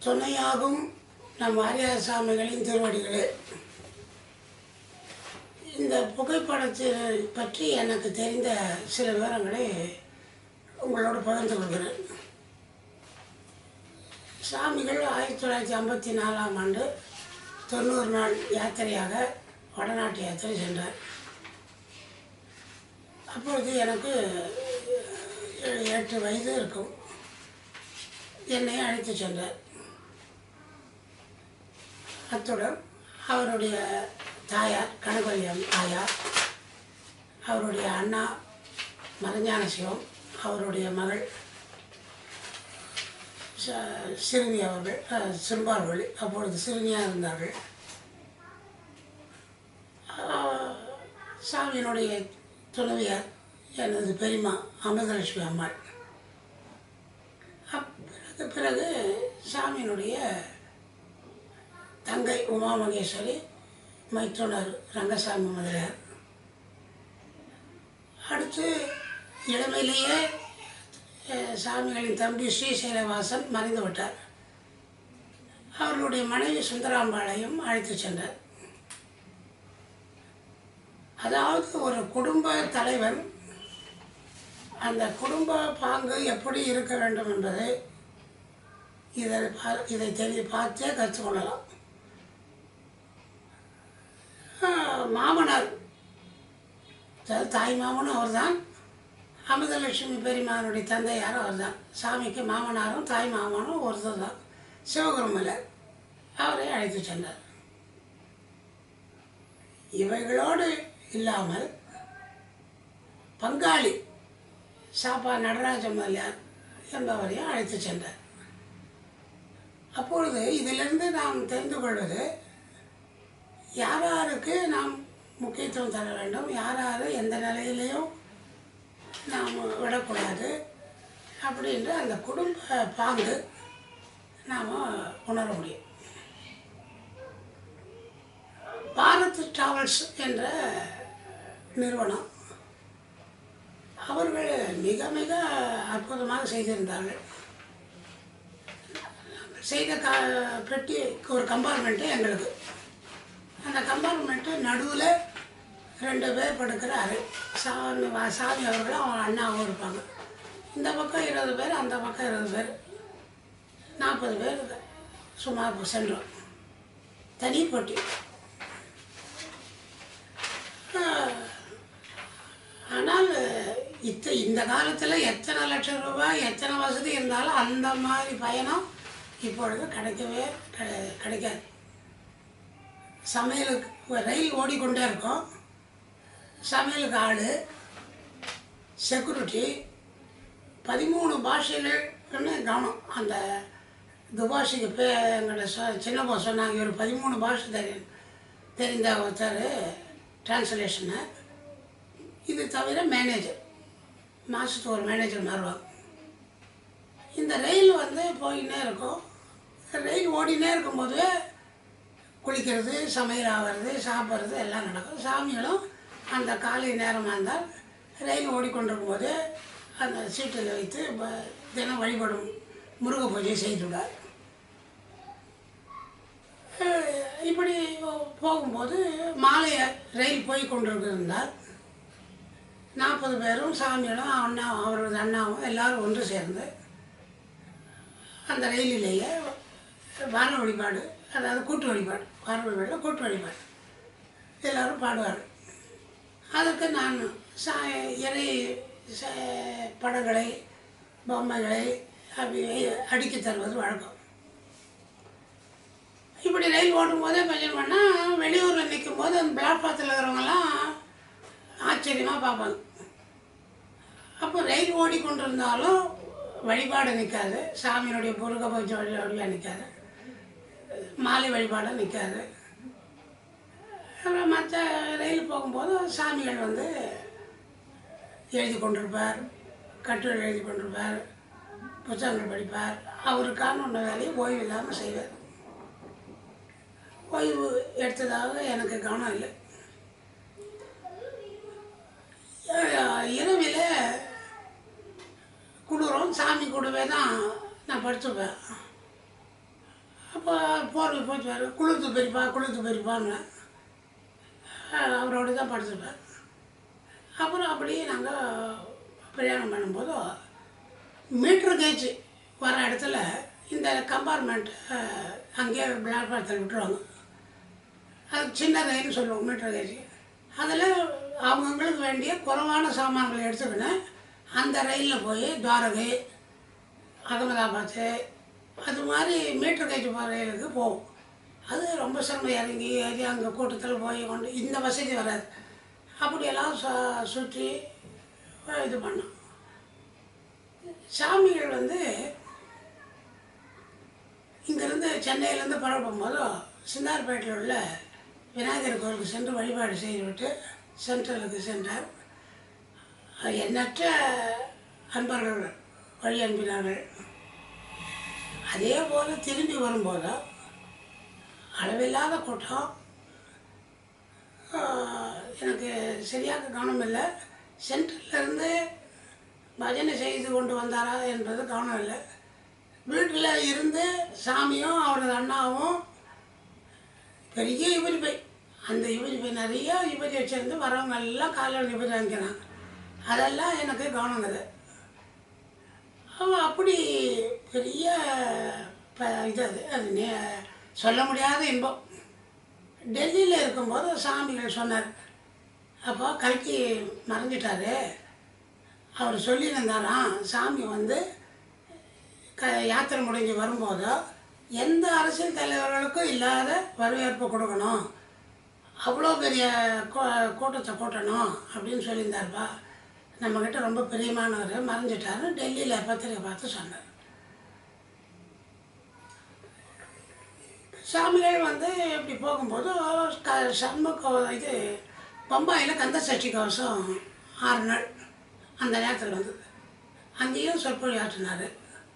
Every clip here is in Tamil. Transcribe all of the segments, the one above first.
துணையாகும் நம் வாரியார் சாமிகளின் திருவடிகளே இந்த புகைப்படத்தை பற்றி எனக்கு தெரிந்த சில விவரங்களை உங்களோடு பகிர்ந்து கொள்கிறேன் சாமிகள் ஆயிரத்தி தொள்ளாயிரத்தி ஐம்பத்தி நாலாம் ஆண்டு தொண்ணூறு நாள் யாத்திரையாக வடநாட்டு யாத்திரை சென்றார் அப்பொழுது எனக்கு ஏழு எட்டு வயது இருக்கும் என்னை அழைத்து சென்றார் அத்துடன் அவருடைய தாயார் கனகவல்லியம் தாயார் அவருடைய அண்ணா மரஞான சிவம் அவருடைய மகள் ச- சிறுமி அவர்கள் அஹ், சிறுபார்வழி அப்பொழுது சிறுமியாக இருந்தார்கள் ஆஹ், சாமியினுடைய துணைவியார் எனது பெரியம்மா அமிர்தலட்சுமி அம்மாள் அப் பிறகு பிறகு சாமியினுடைய தங்கை உமா மகேஸ்வரி மைத்துனர் ரங்கசாமி முதலியார் அடுத்து இளமையிலேயே அஹ், சாமிகளின் தம்பி ஸ்ரீசைலவாசன் மறைந்து விட்டார் அவர்களுடைய மனைவி சுந்தராம்பாளையும் அழைத்து சென்றார் அதாவது ஒரு குடும்ப தலைவன் அந்த குடும்ப பாங்கு எப்படி இருக்க வேண்டும் என்பதை இதை பா- இதை தெரிய பார்த்தே கற்றுக்கொள்ளலாம் ஆஹ், மாமனார் அதாவது தாய் மாமனும் அவர்தான் அமிர்தலட்சுமி பெரியமானுடைய தந்தையாரும் அவர்தான் சாமிக்கு மாமனாரும் தாய் மாமனும் ஒருத்தர் தான் சிவகுருமலர் அவரை அழைத்து சென்றார் இவைகளோடு இல்லாமல் பங்காளி சாப்பா நடராஜ முதலியார் என்பவரையும் அழைத்து சென்றார் அப்பொழுது இதிலிருந்து நாம் தெரிந்து கொள்வது யார் யாருக்கு நாம் முக்கியத்துவம் தர வேண்டும் யார் யார் எந்த நிலையிலையும் நாம் விடக்கூடாது அப்படின்ற அந்த குடும்ப பாங்கு நாம் உணர முடியும் பாரத் டிராவல்ஸ் என்ற நிறுவனம் அவர்கள் மிக மிக அற்புதமாக செய்திருந்தார்கள் செய்த க பெட்டி ஒரு கம்பார்ட்மெண்ட்டு எங்களுக்கு அந்த கம்பார்ட்மெண்ட்டு நடுவில் ரெண்டு பேர் படுக்கிற அறை சாமி வா- சாமி அவர்களும் அவங்க அண்ணாவும் இருப்பாங்க இந்த பக்கம் இருபது பேர் அந்த பக்கம் இருபது பேர் நாற்பது பேர் சுமார் சென்றோம் தனி பொட்டி ஆஹ், ஆனால் இத்த இந்த காலத்தில் எத்தனை லட்சம் ரூபாய் எத்தனை வசதி இருந்தாலும் அந்த மாதிரி பயணம் இப்பொழுது கிடைக்கவே கிடை- கிடைக்காது சமையலுக்கு ஒரு ரயில் ஓடிக்கொண்டே இருக்கும் சமையலுக்கு ஆள் செக்யூரிட்டி பதிமூணு பாஷைகள்னு கவனம் அந்த துபாஷிக்கு பே எங்களை சொ சின்ன போ சொன்னாங்க ஒரு பதிமூணு பாஷை தெரியும் தெரிந்த ஒருத்தர் டிரான்ஸ்லேஷனு இது தவிர மேனேஜர் மாதத்துக்கு ஒரு மேனேஜர் மாறுவாங்க இந்த ரயில் வந்து போயின்னே இருக்கும் ரயில் ஓடினே இருக்கும்போது குளிக்கிறது சமையல் ஆகிறது சாப்பிட்றது எல்லாம் நடக்கும் சாமிகளும் அந்த காலை நேரமாக இருந்தால் ரயில் ஓடிக்கொண்டிருக்கும் போது அந்த சீட்டில் வைத்து ப- தினம் வழிபடும் முருக பூஜை செய்துள்ளார் அஹ் இப்படி போகும்போது மாலை ரயில் போய் கொண்டிருந்தால் நாற்பது பேரும் சாமிகளும் அண்ணா அவரது அண்ணாவும் எல்லாரும் ஒன்று சேர்ந்து அந்த ரயிலிலேயே வார வழிபாடு அதாவது கூட்டு வழிபாடு வார வழிபாடு கூட்டு வழிபாடு எல்லாரும் பாடுவார்கள் அதற்கு நான் சா இறை ச- படங்களை பொம்மைகளை அப்படி அடுக்கி தருவது வழக்கம் இப்படி ரயில் ஓடும் போதே பஜனை பண்ணால் வெளியூரில் நிற்கும் போது அந்த பிளாட்பாத்தில் இருக்கிறவங்கெல்லாம் ஆச்சரியமாக பார்ப்பாங்க அப்போ ரயில் ஓடிக்கொண்டிருந்தாலும் வழிபாடு நிற்காது சாமியினுடைய முருக பூஜை வழி வழியாக நிற்காது மாலை வழிபாடு நிற்காது அப்புறம் மற்ற ரயில் போகும்போது சாமிகள் வந்து எழுதி கொண்டிருப்பார் கட்டுரை எழுதி கொண்டிருப்பார் புத்தகங்கள் படிப்பார் அவருக்கான ஒன்று வேலையை ஓய்வு இல்லாமல் செய்வார் ஓய்வு எடுத்ததாக எனக்கு கவனம் இல்லை அஹ் இரவில் குளிரும் சாமி கூடவே தான் நான் படுத்துப்பேன் அப்போ போர்வை போச்சுவார் குளிர்த்து பெரியப்பா குளிர்த்து பெரியப்பான்னு அவரோட தான் படுத்துருப்பேன் அப்புறம் அப்படியே நாங்கள் பிரயாணம் பண்ணும்போது மீட்டர் கேஜ் வர இடத்துல இந்த கம்பார்ட்மெண்ட் அங்கேயே பிளாட்ஃபாரத்தில் விட்டுருவாங்க அது சின்ன ரயில்னு சொல்லுவோம் மீட்டர் கேஜ் அதில் அவங்கவுங்களுக்கு வேண்டிய குறைவான சாமான்களை எடுத்துக்கின்னு அந்த ரயிலில் போய் துவாரகை அகமதாபாத்து அது மாதிரி மீட்டர் கேஜ் போகிற ரயிலுக்கு போகும் அது ரொம்ப சிரமம் இறங்கி ஏறி அங்கே கூட்டத்தில் போய் கொண்டு இந்த வசதி வராது அப்படியெல்லாம் சு சுற்றி இது பண்ணோம் சாமிகள் வந்து இங்கேருந்து சென்னையிலேருந்து புறப்படும் போது சிந்தார்பேட்டையில் உள்ள விநாயகர் கோயிலுக்கு சென்று வழிபாடு செய்துவிட்டு சென்ட்ரலுக்கு சென்றார் எண்ணற்ற அன்பர்கள் வழி அனுப்பினார்கள் அதே போல் திரும்பி வரும்போது அளவில்லாத கூட்டம் ஆஹ், எனக்கு சரியாக கவனம் இல்லை சென்ட்ரல்லேருந்து பஜனை செய்து கொண்டு வந்தாரா என்பது கவனம் இல்லை வீட்டில் இருந்து சாமியும் அவரது அண்ணாவும் பெரிய இவரி பை அந்த இவரி பை நிறைய இவரி வச்சிருந்து வரவங்க எல்லாம் காலையில் இவரி வாங்கிக்கிறாங்க அதெல்லாம் எனக்கு கவனம் இல்லை அவன் அப்படி பெரிய ப இது அது அது நே சொல்ல முடியாத இன்பம் டெல்லியில் இருக்கும்போது சாமிகள் சொன்னார் அப்போ கல்கி மறைஞ்சிட்டாரு அவர் சொல்லியிருந்தாராம் சாமி வந்து க யாத்திரை முடிஞ்சு வரும்போதோ எந்த அரசியல் தலைவர்களுக்கும் இல்லாத வரவேற்பு கொடுக்கணும் அவ்வளோ பெரிய கூ- கூட்டத்தை கூட்டணும் அப்படின்னு சொல்லியிருந்தாருப்பா நம்மக்கிட்ட ரொம்ப பிரியமானவர் மறைஞ்சிட்டாரு டெல்லியில் பத்திரிக்கை பார்த்து சொன்னார் சாமிகள் வந்து இப்படி போகும்போது க சண்முக இது பம்பாயில் கந்த சஷ்டி கவசம் ஆறு நாள் அந்த நேரத்தில் வந்தது அங்கேயும் சொற்பொழி ஆற்றினார்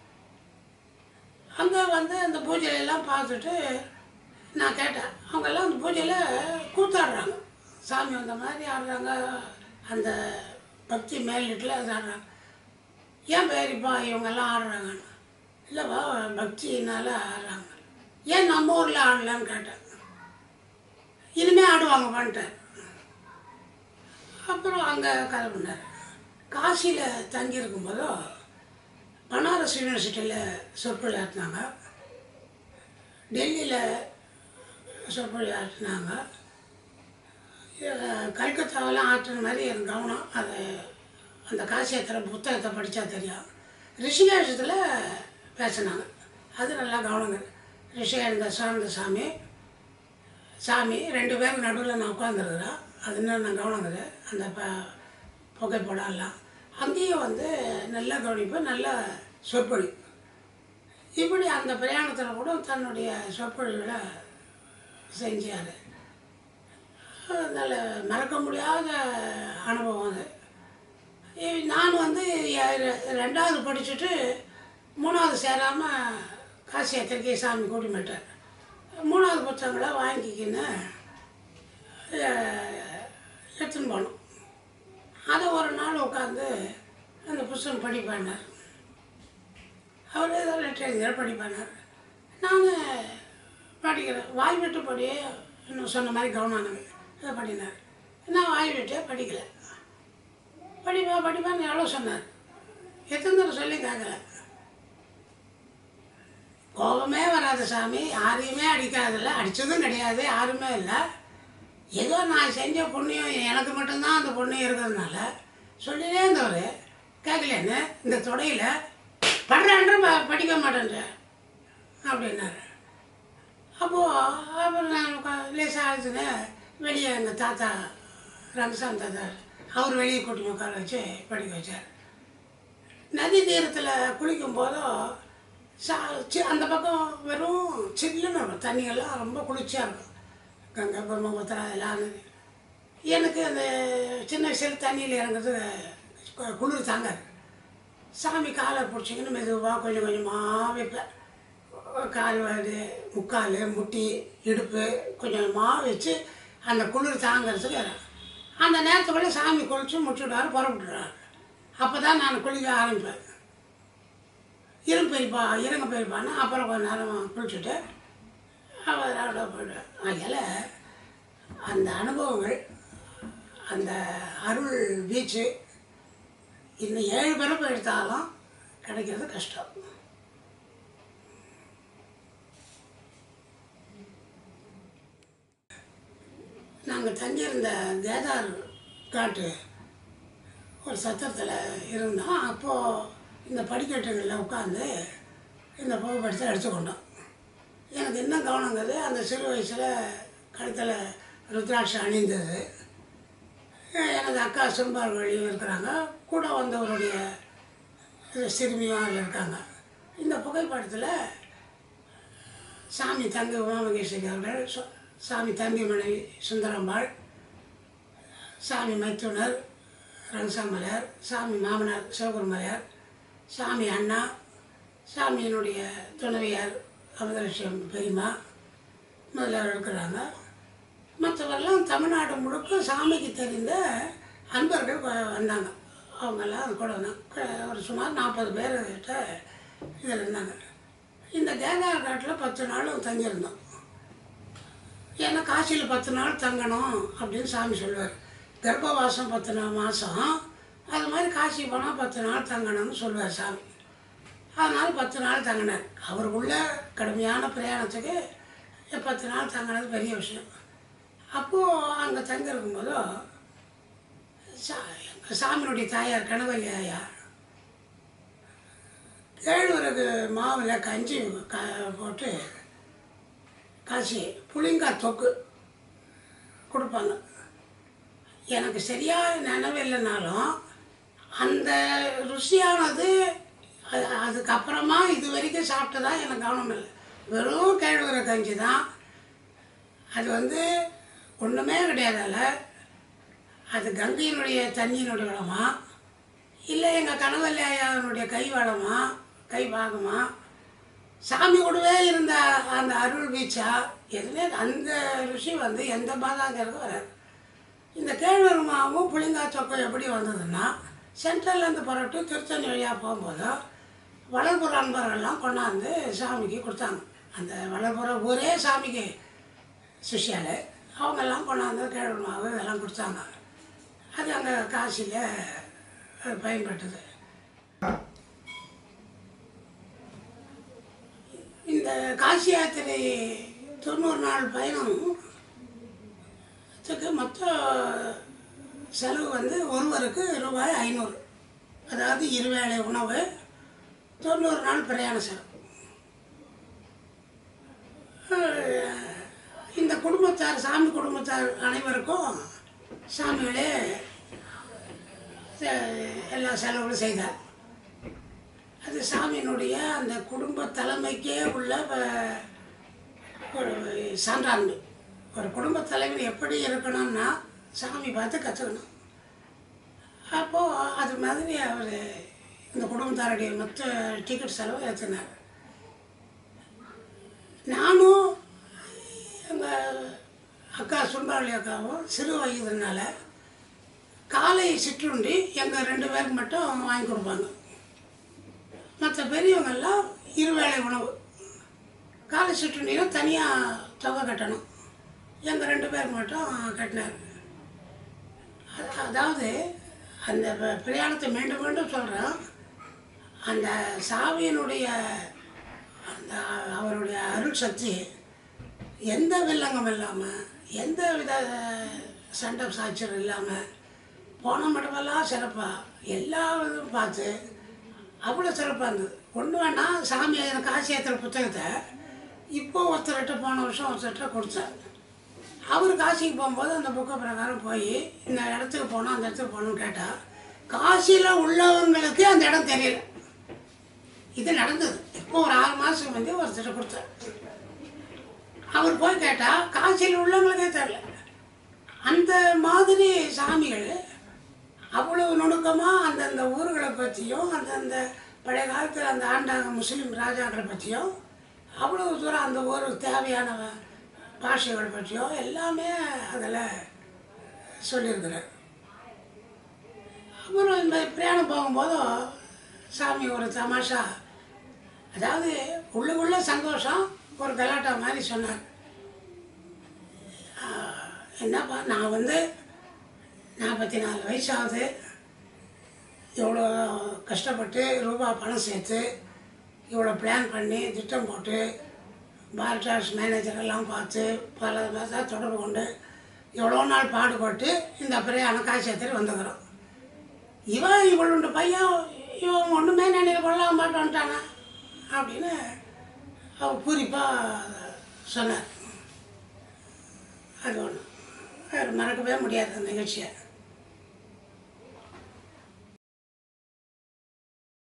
அங்கே வந்து அந்த பூஜையெல்லாம் பார்த்துட்டு நான் கேட்டேன் அவங்கெல்லாம் அந்த பூஜையில் கூத்தாடுறாங்க சாமி வந்த மாதிரி ஆடுறாங்க அந்த பக்தி மேலிட்டில் அது ஆடுறாங்க ஏன் பேரிப்பா இவங்கெல்லாம் ஆடுறாங்கன்னு இல்லைப்பா பக்தினால ஆடுறாங்க ஏன் நம்ம ஊரில் ஆடலான்னு கேட்டேன் இனிமே ஆடுவாங்க பண்ணிட்டேன் அப்புறம் அங்கே கதை பண்ணார் காசியில் தங்கி இருக்கும்போதோ பனாரஸ் யூனிவர்சிட்டியில் சொற்பொழி ஆட்டினாங்க டெல்லியில் சொற்பொழி ஆட்டினாங்க அஹ் கல்கத்தாவெல்லாம் ஆட்டுற மாதிரி எனக்கு கவனம் அது அந்த காசியத்திர புத்தகத்தை படித்தா தெரியும் ரிஷிகேஷத்தில் பேசினாங்க அது நல்லா கவனங்க ரிஷிகேந்த சார்ந்த சாமி சாமி ரெண்டு பேருக்கு நடுவில் நான் உட்காந்துருக்குறேன் அது இன்னும் நான் கவனங்குது அந்த ப புகைப்படம் எல்லாம் அங்கேயும் வந்து நல்லா கவனிப்பேன் நல்ல சொற்பொழி இப்படி அந்த பிரயாணத்தில் கூட தன்னுடைய சொற்பொழிவில் செஞ்சார் அதனால் மறக்க முடியாத அனுபவம் அது இ- நான் வந்து எ- ரெண்டாவது படிச்சுட்டு மூணாவது சேராமல் காசி யாத்திரைக்கு சாமி கூட்டி மாட்டேன் மூணாவது புத்தகங்களை வாங்கிக்கின்னு அஹ், எடுத்துன்னு போனோம் அதை ஒரு நாள் உட்காந்து அந்த புஸ்தகம் படிப்பானார் அவர் ஏதோ லெட்டர் எழுதியார் படிப்பானார் நான் படிக்கிறேன் வாய் விட்டு படியே இன்னும் சொன்ன மாதிரி கவனம் அதை படினார் நான் வாய் விட்டே படிக்கலை படிப்பா படிப்பான்னு எவ்வளோ சொன்னார் எத்தனை தடவை சொல்லி கேட்கல கோபமே வராது சாமி யாரையுமே அடிக்காதில்ல அடித்ததும் கிடையாது யாருமே இல்லை ஏதோ நான் செஞ்ச புண்ணியம் எனக்கு மட்டும்தான் அந்த புண்ணியம் இருக்கிறதுனால சொல்லிட்டே இருந்தவர் கேட்கலன்னு இந்த தொடையில் படுறான்ற ப- படிக்க மாட்டேன்ற அப்படின்னாரு அப்போது அப்புறம் நான் லேசாக ஆச்சுன்னு வெளியே எங்கள் தாத்தா ரங்கசாமி தாத்தா அவர் வெளியே கூட்டி உட்கார வச்சு படிக்க வச்சார் நதி தீரத்தில் குளிக்கும் போதும் சா சி அந்த பக்கம் வெறும் சில்லுன்னு இருக்கும் தண்ணியெல்லாம் ரொம்ப குளிர்ச்சியாக இருக்கும் கங்கை பிரம்மபுத்திரா எல்லாம் நதி எனக்கு அந்த சின்ன வயசில் தண்ணியில் இறங்குறது கு- குளிர் தாங்காது சாமி காலை பிடிச்சிக்கின்னு மெதுவாக கொஞ்சம் கொஞ்சமாக வைப்பேன் கால் வாடு முக்கால் முட்டி இடுப்பு கொஞ்சம் கொஞ்சமாக வச்சு அந்த குளிர் தாங்கிறதுக்கு அந்த நேரத்துக்குள்ளே சாமி குளித்து முட்டிவிடுவார் புறப்பட்டுடுவார் அப்போ தான் நான் குளிக்க ஆரம்பிப்பேன் இருங்க பெரியப்பா இருங்க பெரியப்பான்னு அப்புறம் கொஞ்ச நேரம் குளிச்சுட்டு போயிடுவேன் அதனால் அந்த அனுபவங்கள் அந்த அருள் பீச்சு இன்னும் ஏழு பிறப்பு எடுத்தாலும் கிடைக்கிறது கஷ்டம் நாங்கள் தங்கியிருந்த கேதார் காட்டு ஒரு சத்திரத்தில் இருந்தோம் அப்போது இந்த படிக்கட்டுகளில் உட்காந்து இந்த புகைப்படத்தை எடுத்துக்கொண்டோம் எனக்கு என்ன கவனங்கிறது அந்த சிறு வயசில் கழுத்தில் ருத்ராட்சம் அணிந்தது எனது அக்கா சும்பார்கள் இருக்கிறாங்க கூட வந்தவருடைய சிறுமியும் அதில் இருக்காங்க இந்த புகைப்படத்தில் சாமி தங்கி உமாமகேஸ்வரி அவர்கள் சு- சாமி தம்பி மனைவி சுந்தரம்பாள் சாமி மைத்துனர் ரங்கசாமலையார் சாமி மாமனார் சிவகுருமலையார் சாமி அண்ணா சாமியினுடைய துணைவியார் அமிர்தலட்சுமி பெரியம்மா முதல்வர் இருக்கிறாங்க மற்றவரெல்லாம் தமிழ்நாடு முழுக்க சாமிக்கு தெரிந்த அன்பர்கள் வ- வந்தாங்க அவங்கெல்லாம் அது கூட வந்தாங்க க- ஒரு சுமார் நாற்பது பேர் கிட்ட இதில் இருந்தாங்க இந்த கேதார் காட்டில் பத்து நாள் தங்கியிருந்தோம் ஏன்னா காசியில் பத்து நாள் தங்கணும் அப்படின்னு சாமி சொல்லுவார் கர்ப்பவாசம் பத்து நாள் மாதம் அது மாதிரி காசி போனால் பத்து நாள் தங்கணும்னு சொல்லுவார் சாமி அதனால் பத்து நாள் தங்கினார் அவருக்குள்ள கடுமையான பிரயாணத்துக்கு பத்து நாள் தங்கினது பெரிய விஷயம் அப்போது அங்கே தங்கியிருக்கும்போது சா எங்க சாமியினுடைய தாயார் கணவல்லி ஐயா கேழ்வரகு மாவில் கஞ்சி க போட்டு காசி புளிங்காய் தொக்கு கொடுப்பாங்க எனக்கு சரியாக நினைவு இல்லைனாலும் அந்த ருசியானது அது அதுக்கப்புறமா இது வரைக்கும் சாப்பிட்டதா எனக்கு கவனம் இல்லை வெறும் கேழ்வரகு கஞ்சி தான் அது வந்து ஒன்றுமே கிடையாது அதில் அது கங்கையினுடைய தண்ணியினுடைய வளமா இல்லை எங்கள் கணவல்லி ஐயாவினுடைய கை வளமா கை பாகமா சாமி கூடவே இருந்த அந்த அருள் வீச்சா எதுவுமே அந்த ருசி வந்து எந்த பாதாங்கிறது வராது இந்த கேழ்வரகு மாவும் புளிங்காய் சொக்கம் எப்படி வந்ததுன்னா சென்ட்ரல்லேருந்து புறப்பட்டு திருத்தணி வழியாக போகும்போது வளர்புற அன்பர்கள்லாம் கொண்டாந்து சாமிக்கு கொடுத்தாங்க அந்த வளர்புற ஊரே சாமிக்கு சிஷியால் அவங்கெல்லாம் கொண்டாந்து கேழ்வரகு மாவு இதெல்லாம் கொடுத்தாங்க அது அங்கே காசியில் பயன்பட்டது இந்த காசி யாத்திரை தொண்ணூறு நாள் பயணம் இதுக்கு மொத்த செலவு வந்து ஒருவருக்கு ரூபாய் ஐநூறு அதாவது இருவேளை உணவு தொண்ணூறு நாள் பிரயாண செலவு அஹ் இந்த குடும்பத்தார் சாமி குடும்பத்தார் அனைவருக்கும் சாமிகளே அஹ், எல்லா செலவுகளும் செய்தார் அது சாமியினுடைய அந்த குடும்ப தலைமைக்கே உள்ள அஹ், ஒரு சான்றாண்மை ஒரு குடும்ப தலைவன் எப்படி இருக்கணும்னா சாமி பார்த்து கற்றுக்கணும் அப்போது அது மாதிரி அவர் இந்த குடும்பத்தாருடைய மொத்த டிக்கெட் செலவு ஏற்றினார் நானும் எங்கள் அக்கா சுண்டாளி அக்காவும் சிறு வயதுனால காலை சிற்றுண்டி எங்கள் ரெண்டு பேருக்கு மட்டும் வாங்கி கொடுப்பாங்க மற்ற பெரியவங்கெல்லாம் இருவேளை உணவு காலை சிற்றுண்டினா தனியாக தொகை கட்டணும் எங்கள் ரெண்டு பேர் மட்டும் கட்டினார் அ- அதாவது அந்த ப- பிரயாணத்தை மீண்டும் மீண்டும் சொல்கிறேன் அந்த சாமியினுடைய அந்த அவருடைய அருள் சக்தி எந்த வில்லங்கம் இல்லாமல் எந்த வித சண்டை சாட்சியம் இல்லாமல் போன மடமெல்லாம் சிறப்பாக எல்லா இதுவும் பார்த்து அவ்வளோ சிறப்பாக இருந்தது ஒன்று வேணா சாமி எழுதின காசி ஏற்றுற புத்தகத்தை இப்போ ஒருத்தர்கிட்ட போன வருஷம் ஒருத்தர்கிட்ட கொடுத்தேன் அவர் காசிக்கு போகும்போது அந்த புக்கை பிரகாரம் போய் இந்த இடத்துக்கு போனோம் அந்த இடத்துக்கு போகணும்னு கேட்டால் காசியில் உள்ளவங்களுக்கு அந்த இடம் தெரியல இது நடந்தது இப்போ ஒரு ஆறு மாதத்துக்கு வந்து ஒருத்தர் கொடுத்தார் அவர் போய் கேட்டால் காசியில் உள்ளவங்களுக்கே தெரியல அந்த மாதிரி சாமிகள் அவ்வளவு நுணுக்கமாக அந்தந்த ஊர்களை பற்றியும் அந்தந்த பழைய காலத்தில் அந்த ஆண்டாங்க முஸ்லீம் ராஜாக்களை பற்றியும் அவ்வளவு தூரம் அந்த ஊருக்கு தேவையான பாஷைகள் பற்றியும் எல்லாமே அதில் சொல்லியிருக்கிறார் அப்புறம் இந்த பிரயாணம் போகும்போதும் சாமி ஒரு தமாஷா அதாவது உள்ளுக்குள்ள சந்தோஷம் ஒரு கலாட்டா மாதிரி சொன்னார் ஆஹ், என்னப்பா நான் வந்து நாற்பத்தி நாலு வயசாகுது இவ்வளோ கஷ்டப்பட்டு ரூபா பணம் சேர்த்து இவ்வளோ பிளான் பண்ணி திட்டம் போட்டு பாரடாஸ் மேனேஜர் எல்லாம் பார்த்து பல பேச தொடர்பு கொண்டு எவ்வளோ நாள் பாடுபட்டு இந்த பெரிய அணக்காட்சி எடுத்துட்டு வந்துக்கிறோம் இவன் இவளுடைய பையன் இவன் ஒன்றுமே நினைவு கொள்ளாம மாட்டு வந்துட்டானா அப்படின்னு அவர் பூரிப்பாக சொன்னார் அது ஒன்று மறக்கவே முடியாது அந்த நிகழ்ச்சியை